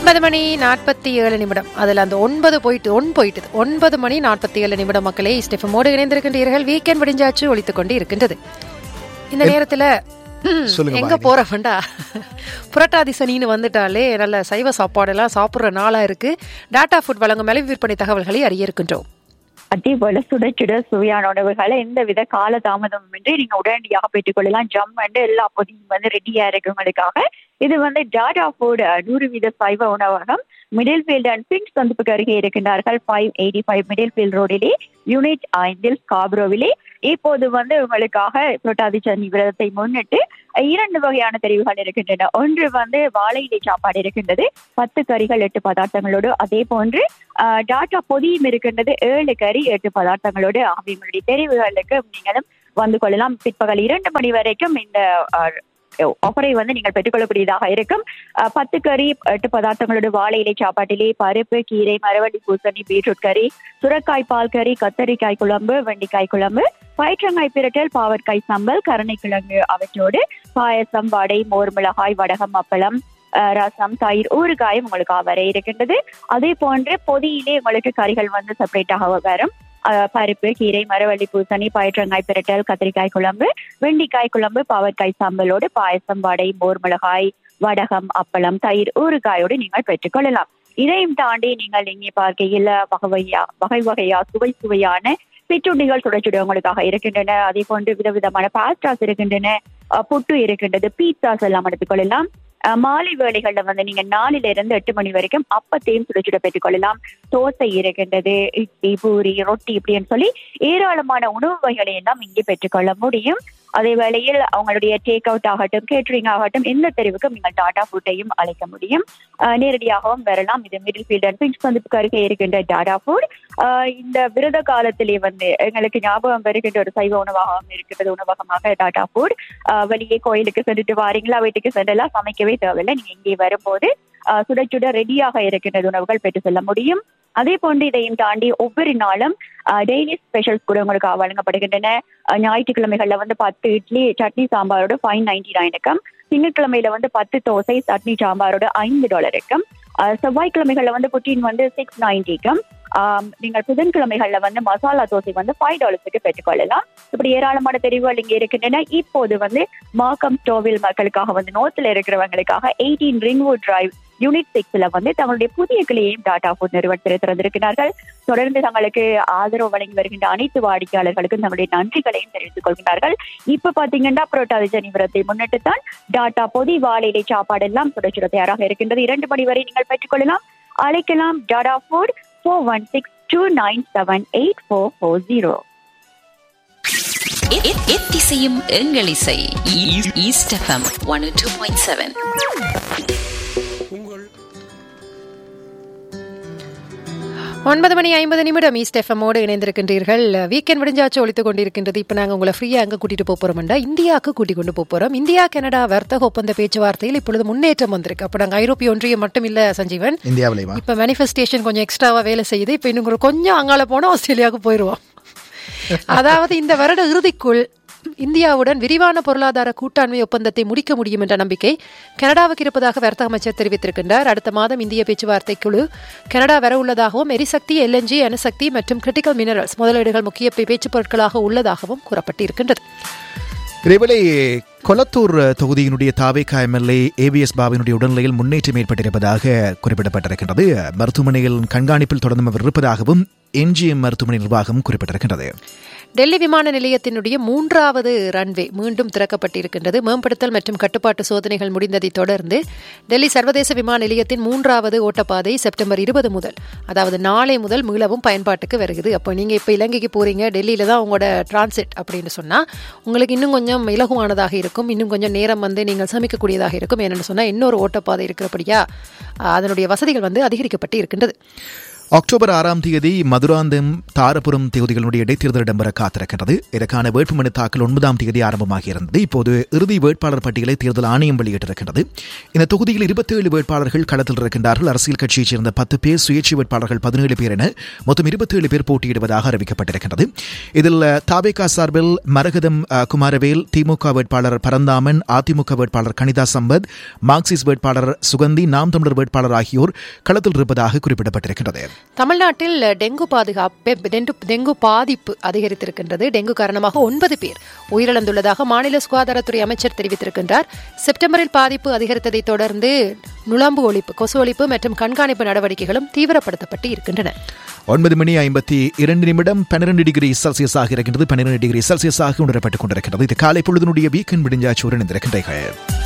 ஒன்பது மணி நாற்பத்தி ஏழு நிமிடம் அதில் அந்த ஒன்பது போயிட்டு ஒன் போயிட்டது ஒன்பது மணி நாற்பத்தி ஏழு நிமிடம் மக்களே ஸ்டெஃபமோடு இணைந்திருக்கின்றீர்கள் வீக்கெண்ட் விடிஞ்சாச்சு ஒழித்துக் கொண்டு இருக்கின்றது இந்த நேரத்துல ம், சொல்லுங்க எங்க போறவன்டா புரட்டாதி சனின்னு வந்துட்டாலே நல்ல சைவ சாப்பாடெல்லாம் சாப்பிடுற நாளா இருக்கு டாடா ஃபுட் வழங்கும் விலை விற்பனை தகவல்களை அறிய இருக்கின்றோம் அதே போல சுட சுட சுவையான உணவுகளை எந்தவித கால தாமதமின்றி நீங்க உடனடியாக பெற்றுக்கொள்ளலாம் ஜம் வந்து எல்லா பொதியும் வந்து ரெடியா இருக்கு உங்களுக்காக இது வந்து டாடா ஃபுட் நூறு வீத சைவ உணவகம் மிடில் ஃபீல்ட் அண்ட் பிங்க் சந்திப்புக்கு அருகே இருக்கின்றார்கள் ஃபைவ் எயிட்டி ஃபைவ் மிடில் ஃபீல்ட் ரோடிலே யூனிட் ஐந்தில் ஸ்காப்ரோவிலே இப்போது வந்து உங்களுக்காக புரட்டாதி சனி விரதத்தை முன்னிட்டு இரண்டு வகையான தெரிவுகள் இருக்கின்றன ஒன்று வந்து வாழை இலை சாப்பாடு இருக்கின்றது பத்து கறிகள் எட்டு பதார்த்தங்களோடு அதே போன்று ஆஹ், டாட்டா பொதியும் இருக்கின்றது ஏழு கறி எட்டு பதார்த்தங்களோடு அவங்களுடைய தெரிவுகளுக்கு நீங்களும் வந்து கொள்ளலாம் பிற்பகல் இரண்டு மணி வரைக்கும் இந்த ஆஹ், ஆஃபரை வந்து நீங்கள் பெற்றுக்கொள்ளக்கூடியதாக இருக்கும் அஹ், பத்து கறி எட்டு பதார்த்தங்களோட வாழை இலை சாப்பாட்டிலே பருப்பு கீரை மரவள்ளி பூசணி பீட்ரூட் கறி சுரக்காய் பால் கறி கத்தரிக்காய் குழம்பு வெண்டைக்காய் குழம்பு பயிற்றங்காய் பிரட்டல் பாவற்காய் சம்பல் கருணைக்கிழங்கு அவற்றோடு பாயசம் வடை மோர் மிளகாய் வடகம் அப்பளம் அஹ், ரசம் தயிர் ஊறுகாயும் உங்களுக்கு வர இருக்கின்றது அதே போன்று பொதியிலே உங்களுக்கு கறிகள் வந்து செப்பரேட்டாக வரும் அஹ், பருப்பு கீரை மரவள்ளி பூசணி பயிற்றங்காய் பிரட்டல் கத்திரிக்காய் குழம்பு வெண்டைக்காய் குழம்பு பாவற்காய் சாம்பலோடு பாயசம் வடை மோர் மிளகாய் வடகம் அப்பளம் தயிர் ஊறுகாயோடு நீங்கள் பெற்றுக்கொள்ளலாம் இதையும் தாண்டி நீங்கள் இங்கே பார்க்கையில் வகை வகையா வகை வகையா சுவை சுவையான சிற்றுண்டிகள் சுட சுட உங்களுக்காக இருக்கின்றன அதே போன்று விதவிதமான பாஸ்டாஸ் இருக்கின்றன அஹ், புட்டு இருக்கின்றது பீட்சாஸ் எல்லாம் எடுத்துக்கொள்ளலாம் அஹ், மாலை வேளைகள்ல வந்து நீங்க நாலுல இருந்து எட்டு மணி வரைக்கும் அப்பத்தையும் சுட சுட பெற்றுக்கொள்ளலாம் தோசை இருக்கின்றது இட்லி பூரி ரொட்டி இப்படின்னு சொல்லி ஏராளமான உணவு வகைகளை எல்லாம் இங்கே பெற்றுக்கொள்ள முடியும் அதே வேளையில் அவங்களுடைய டேக் அவுட் ஆகட்டும் கேட்டரிங் ஆகட்டும் எந்த தெருவுக்கும் நீங்கள் டாடா ஃபுட்டையும் அழைக்க முடியும் அஹ் நேரடியாகவும் வரலாம் இது மிடில் ஃபீல்ட் அண்ட் பிங்க் சந்திப்புக்கு அருகே இருக்கின்ற டாடா ஃபுட் இந்த விரத காலத்திலே வந்து எங்களுக்கு ஞாபகம் வருகின்ற ஒரு சைவ உணவகம் இருக்கிறது உணவகமாக டாடா ஃபுட் வெளியே கோயிலுக்கு சென்றுட்டு வாரீங்களா வீட்டுக்கு சென்றெல்லாம் சமைக்கவே தேவையில்லை நீங்க இங்கே வரும்போது அஹ் சுட சுட ரெடியாக இருக்கின்றது உணவுகள் பெற்று செல்ல முடியும் அதே போன்று இதையும் தாண்டி ஒவ்வொரு நாளும் டெய்லி ஸ்பெஷல்ஸ் கூட உங்களுக்கு வழங்கப்படுகின்றன அஹ் ஞாயிற்றுக்கிழமைகள்ல வந்து பத்து இட்லி சட்னி சாம்பாரோட ஃபைவ் நைன்டி நைனுக்கும் திங்கட்கிழமையில வந்து பத்து தோசை சட்னி சாம்பாரோட ஐந்து டாலருக்கும் அஹ் செவ்வாய்க்கிழமைகள்ல வந்து புட்டின் வந்து சிக்ஸ் நைன்டிக்கும் நீங்கள் புதன்கிழமைகள்ல வந்து மசாலா தோசை வந்து ஃபைவ் டாலர்ஸுக்கு பெற்றுக்கொள்ளலாம் இப்படி ஏராளமான தெரிவுகள் இங்கே இருக்கின்றன இப்போது வந்து மார்க்கம் ஸ்டோவில் மக்களுக்காக வந்து நோர்த்ல இருக்கிறவங்களுக்காக எயிட்டீன் ரிங்வுட் டிரைவ் யூனிட் சிக்ஸ்ல வந்து தங்களுடைய புதிய கிளையையும் டாடா ஃபுட் நிறுவனத்தில் திறந்திருக்கிறார்கள் தொடர்ந்து தங்களுக்கு ஆதரவு வழங்கி வருகின்ற அனைத்து வாடிக்கையாளர்களுக்கும் தங்களுடைய நன்றிகளையும் தெரிவித்துக் கொள்கிறார்கள் இப்ப பாத்தீங்கன்னா புரோட்டாதி ஜனிவரத்தை முன்னிட்டு தான் டாடா பொதி வாழையிலை சாப்பாடு எல்லாம் சுட சுட தயாராக இருக்கின்றது இரண்டு மணி வரை நீங்கள் பெற்றுக்கொள்ளலாம் அழைக்கலாம் Tata food four one six two nine seven eight four four zero எ- எ- எத்திசையும் எங்கள் இசை ஈ- East FM one two point seven ஒன்பது மணி ஐம்பது நிமிடம் ஈஸ்ட் எஃப்எம்மோடு இணைந்திருக்கின்றீர்கள் வீக்கெண்ட் விடிஞ்சாச்சு ஒழித்துக் கொண்டிருக்கின்றது இப்போ நாங்கள் உங்களை ஃப்ரீயாக அங்கே கூட்டிட்டு போக போறோம்டா இந்தியாவுக்கு கூட்டிக் கொண்டு போக போறோம் இந்தியா கனடா வர்த்தக ஒப்பந்த பேச்சுவார்த்தையில் இப்பொழுது முன்னேற்றம் வந்திருக்கு அப்போ நாங்கள் ஐரோப்பிய ஒன்றியம் மட்டும் இல்ல சஞ்சீவன் இந்தியாவிலேவா இப்போ மேனிஃபெஸ்டேஷன் கொஞ்சம் எக்ஸ்ட்ராவா வேலை செய்யுது இப்போ இன்னும் ஒரு கொஞ்சம் அங்கால போனா ஆஸ்திரேலியாவுக்கு போயிடுவோம் அதாவது இந்த வருட இறுதிக்குள் இந்தியாவுடன் விரிவான பொருளாதார கூட்டாண்மை ஒப்பந்தத்தை முடிக்க முடியும் என்ற நம்பிக்கை கனடாவுக்கு இருப்பதாக வர்த்தக அமைச்சர் தெரிவித்திருக்கின்றார் அடுத்த மாதம் இந்திய பேச்சுவார்த்தை குழு கனடா வர உள்ளதாகவும் எரிசக்தி எல்என்ஜி அணுசக்தி மற்றும் கிரிட்டிக்கல் மினரல்ஸ் முதலீடுகள் முக்கிய பே- பேச்சுப் பொருட்களாக உள்ளதாகவும் கூறப்பட்டிருக்கின்றது இதேவேளை கொளத்தூர் தொகுதியினுடைய தாவேகா எம்எல்ஏ ஏபிஎஸ் பாபினுடைய உடல்நிலையில் முன்னேற்றம் ஏற்பட்டிருப்பதாக குறிப்பிடப்பட்டிருக்கின்றது மருத்துவமனையில் கண்காணிப்பில் தொடர்ந்து அவர் இருப்பதாகவும் எம்ஜிஎம் மருத்துவமனை நிர்வாகம் குறிப்பிட்டிருக்கின்றது டெல்லி விமான நிலையத்தினுடைய மூன்றாவது ரன்வே மீண்டும் திறக்கப்பட்டிருக்கின்றது மேம்படுத்தல் மற்றும் கட்டுப்பாட்டு சோதனைகள் முடிந்ததை தொடர்ந்து டெல்லி சர்வதேச விமான நிலையத்தின் மூன்றாவது ஓட்டப்பாதை செப்டம்பர் இருபது முதல் அதாவது நாளை முதல் மீளவும் பயன்பாட்டுக்கு வருகிறது அப்போ நீங்க இப்போ இலங்கைக்கு போறீங்க டெல்லியில தான் உங்களோட டிரான்சிட் அப்படின்னு சொன்னா உங்களுக்கு இன்னும் கொஞ்சம் இலகுவானதாக இருக்கும் இன்னும் கொஞ்சம் நேரம் வந்து நீங்கள் சமைக்கக்கூடியதாக இருக்கும் என்னென்னு சொன்னா இன்னொரு ஓட்டப்பாதை இருக்கிறபடியா அஹ், அதனுடைய வசதிகள் வந்து அதிகரிக்கப்பட்டு இருக்கின்றது அக்டோபர் ஆறாம் தேதி மதுராந்தம் தாரபுரம் தொகுதிகளுடைய இடைத்தேர்தல் இடம்பெற காத்திருக்கின்றது இதற்கான வேட்புமனு தாக்கல் ஒன்பதாம் தேதி ஆரம்பமாகி இருந்தது இப்போது இறுதி வேட்பாளர் பட்டியலை தேர்தல் ஆணையம் வெளியிட்டிருக்கின்றது இந்த தொகுதியில் இருபத்தேழு வேட்பாளர்கள் களத்தில் இருக்கின்றார்கள் அரசியல் கட்சியைச் சேர்ந்த பத்து பேர் சுயேட்சை வேட்பாளர்கள் பதினேழு பேர் என மொத்தம் இருபத்தேழு பேர் போட்டியிடுவதாக அறிவிக்கப்பட்டிருக்கின்றது இதில் தாபேகா சார்பில் மரகதம் அஹ், குமாரவேல் திமுக வேட்பாளர் பரந்தாமன் அதிமுக வேட்பாளர் கனிதா சம்பத் மார்க்சிஸ்ட் வேட்பாளர் சுகந்தி நாம் தமிழர் வேட்பாளர் ஆகியோர் களத்தில் இருப்பதாக குறிப்பிடப்பட்டிருக்கிறது தமிழ்நாட்டில் டெங்கு பாதுகாப்பு டெங்கு டெங்கு பாதிப்பு அதிகரித்திருக்கின்றது டெங்கு காரணமாக ஒன்பது பேர் உயிரிழந்துள்ளதாக மாநில சுகாதாரத்துறை அமைச்சர் தெரிவித்திருக்கின்றார் செப்டம்பரில் பாதிப்பு அதிகரித்ததைத் தொடர்ந்து நுளம்பு ஒழிப்பு கொசு ஒழிப்பு மற்றும் கண்காணிப்பு நடவடிக்கைகளும் தீவிரப்படுத்தப்பட்டு இருக்கின்றன ஒன்பது மணி ஐம்பத்தி இரண்டு நிமிடம் பன்னிரண்டு டிகிரி செல்சியஸ் ஆக இருக்கின்றது பன்னிரண்டு டிகிரி செல்சியஸ் ஆக உணரப்பட்டுக் கொண்டிருக்கிறது இது காலை பொழுதனுடைய வீக்கெண்ட் விடிஞ்சாச்சு இணைந்திருக்கின்றீர்கள்